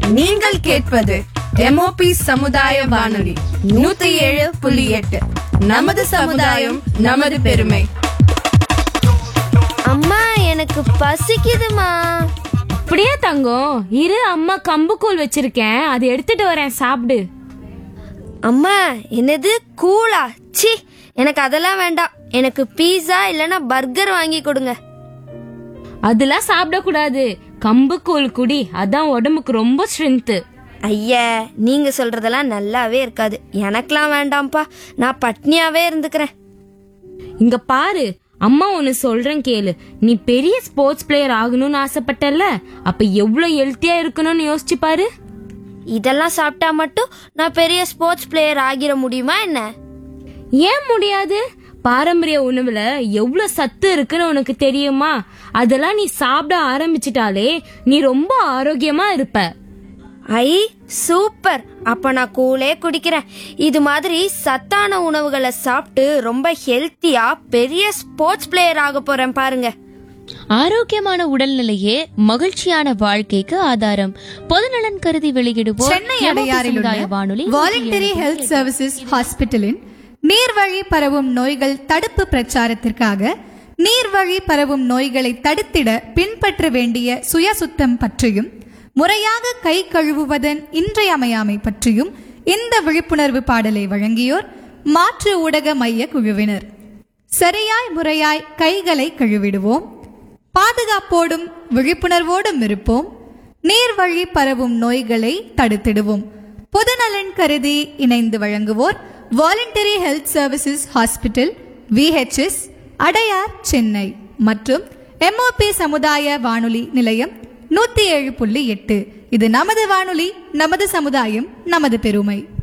நீங்கள் கேட்பது எம்ஓபி சமுதாய வானொலி நூத்தி ஏழு புள்ளி எட்டு நமது சமுதாயம் நமது பெருமை அம்மா எனக்கு பசிக்குதுமா அப்படியே தங்கம் இரு அம்மா கம்புக்கூழ் வச்சிருக்கேன் அது எடுத்துட்டு வரேன் சாப்பிடு அம்மா என்னது கூலா சி எனக்கு அதெல்லாம் வேண்டாம் எனக்கு பீஸா இல்லனா பர்கர் வாங்கி கொடுங்க அதெல்லாம் சாப்பிடக்கூடாது கம்புக்கூழ் குடி அதான் உடம்புக்கு ரொம்ப ஸ்ட்ரென்த்து ஐயா நீங்க சொல்றதெல்லாம் நல்லாவே இருக்காது எனக்கெல்லாம் வேண்டாம்ப்பா நான் பட்னியாவே இருந்துக்கிறேன் இங்க பாரு அம்மா ஒன்னு சொல்றேன் கேளு நீ பெரிய ஸ்போர்ட்ஸ் பிளேயர் ஆகணும்னு ஆசைப்பட்டல அப்ப எவ்வளவு ஹெல்த்தியா இருக்கணும்னு யோசிச்சு பாரு இதெல்லாம் சாப்பிட்டா மட்டும் நான் பெரிய ஸ்போர்ட்ஸ் பிளேயர் ஆகிட முடியுமா என்ன ஏன் முடியாது பாரம்பரிய உணவுல எவ்வளவு சத்து இருக்குன்னு உனக்கு தெரியுமா அதெல்லாம் நீ சாப்பிட ஆரம்பிச்சிட்டாலே நீ ரொம்ப ஆரோக்கியமா இருப்ப ஐ சூப்பர் அப்ப நான் கூலே குடிக்கிறேன் இது மாதிரி சத்தான உணவுகளை சாப்பிட்டு ரொம்ப ஹெல்த்தியா பெரிய ஸ்போர்ட்ஸ் பிளேயர் ஆக போறேன் பாருங்க ஆரோக்கியமான உடல்நிலையே மகிழ்ச்சியான வாழ்க்கைக்கு ஆதாரம் பொதுநலன் கருதி வெளியிடுவோர் சென்னை எமோபி அடையாறில் சமுதாய வானொலி வாலண்டரி ஹெல்த் சர்வீசஸ் ஹாஸ்பிட்டலின் நீர்வழி பரவும் நோய்கள் தடுப்பு பிரச்சாரத்திற்காக நீர்வழி பரவும் நோய்களை தடுத்திட பின்பற்ற வேண்டிய சுயசுத்தம் பற்றியும் முறையாக கை கழுவுவதன் இன்றியமையாமை பற்றியும் இந்த விழிப்புணர்வு பாடலை வழங்கியோர் மாற்று ஊடக மைய குழுவினர் சரியாய் முறையாய் கைகளை கழுவிடுவோம் பாதுகாப்போடும் விழிப்புணர்வோடும் இருப்போம் நீர்வழி பரவும் நோய்களை தடுத்திடுவோம் பொதுநலன் கருதி இணைந்து வழங்குவோர் voluntary health services hospital VHS Adyar Chennai மற்றும் எம்ஓபி சமுதாய வானொலி நிலையம் நூத்தி ஏழு புள்ளி எட்டு இது நமது வானொலி நமது சமுதாயம் நமது பெருமை